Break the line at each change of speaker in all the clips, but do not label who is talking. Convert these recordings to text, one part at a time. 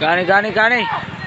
కానీ కానీ కానీ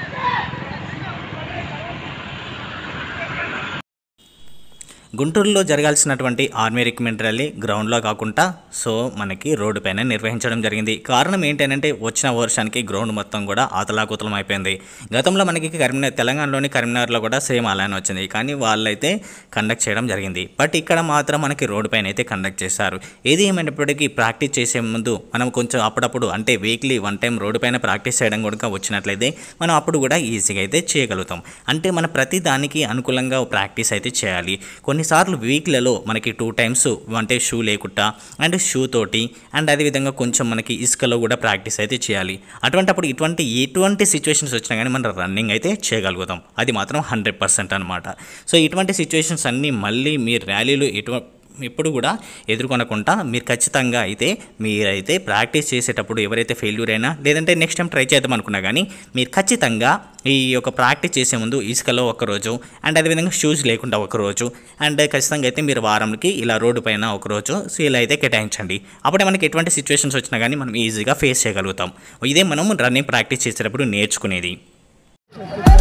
గుంటూరులో జరగాల్సినటువంటి ఆర్మీ రిక్రూట్మెంట్ ర్యాలీ గ్రౌండ్లో కాకుండా సో మనకి రోడ్డు పైన నిర్వహించడం జరిగింది కారణం ఏంటంటే వచ్చిన వర్షానికి గ్రౌండ్ మొత్తం కూడా ఆతలాకుతలం అయిపోయింది గతంలో మనకి కరీంనగర్ తెలంగాణలోని కరీంనగర్లో కూడా సేమ్ అలానే వచ్చింది కానీ వాళ్ళైతే కండక్ట్ చేయడం జరిగింది బట్ ఇక్కడ మాత్రం మనకి రోడ్డు పైన అయితే కండక్ట్ చేశారు ఏది ఏమైనప్పటికీ ప్రాక్టీస్ చేసే ముందు మనం కొంచెం అప్పుడప్పుడు అంటే వీక్లీ వన్ టైం రోడ్డు పైన ప్రాక్టీస్ చేయడం కూడా వచ్చినట్లయితే మనం అప్పుడు కూడా ఈజీగా అయితే చేయగలుగుతాం అంటే మన ప్రతి దానికి అనుకూలంగా ప్రాక్టీస్ అయితే చేయాలి కొన్నిసార్లు వీక్లలో మనకి టూ టైమ్స్ అంటే షూ లేకుండా అండ్ షూ తోటి అండ్ అదేవిధంగా కొంచెం మనకి ఇసుకలో కూడా ప్రాక్టీస్ అయితే చేయాలి అటువంటప్పుడు ఇటువంటి ఎటువంటి సిచ్యువేషన్స్ వచ్చినా కానీ మనం రన్నింగ్ అయితే చేయగలుగుతాం అది మాత్రం హండ్రెడ్ పర్సెంట్ అనమాట సో ఇటువంటి సిచ్యువేషన్స్ అన్నీ మళ్ళీ మీ ర్యాలీలు ఎటు ఎప్పుడు కూడా ఎదుర్కొనకుండా మీరు ఖచ్చితంగా అయితే మీరైతే ప్రాక్టీస్ చేసేటప్పుడు ఎవరైతే ఫెయిల్యూర్ అయినా లేదంటే నెక్స్ట్ టైం ట్రై చేద్దాం అనుకున్నా కానీ మీరు ఖచ్చితంగా ఈ యొక్క ప్రాక్టీస్ చేసే ముందు ఇసుకలో ఒకరోజు అండ్ అదేవిధంగా షూస్ లేకుండా ఒకరోజు అండ్ ఖచ్చితంగా అయితే మీరు వారంకి ఇలా రోడ్డు పైన ఒకరోజు సో ఇలా అయితే కేటాయించండి అప్పుడే మనకి ఎటువంటి సిచ్యువేషన్స్ వచ్చినా కానీ మనం ఈజీగా ఫేస్ చేయగలుగుతాం ఇదే మనం రన్నింగ్ ప్రాక్టీస్ చేసేటప్పుడు నేర్చుకునేది